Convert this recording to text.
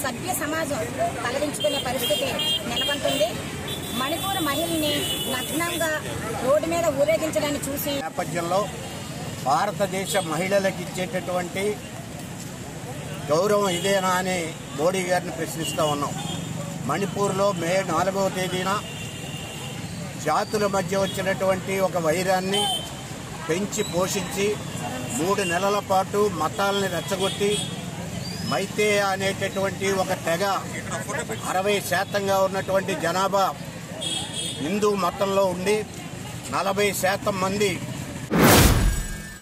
సభ్య సమాజం తలదించుకునే పరిస్థితి నెలకొంటుంది మణిపూర్ మహిళని నగ్నంగా రోడ్డు మీద ఊరేగించడాన్ని చూసి నేపథ్యంలో భారతదేశ మహిళలకు ఇచ్చేటటువంటి గౌరవం ఇదేనా అని మోడీ గారిని ప్రశ్నిస్తూ ఉన్నాం మణిపూర్లో మే నాలుగవ తేదీన జాతుల మధ్య వచ్చినటువంటి ఒక వైరాన్ని పెంచి పోషించి మూడు నెలల పాటు మతాలని రెచ్చగొట్టి మైతే అనేటటువంటి ఒక తెగ అరవై శాతంగా ఉన్నటువంటి జనాభా హిందూ మతంలో ఉండి నలభై శాతం మంది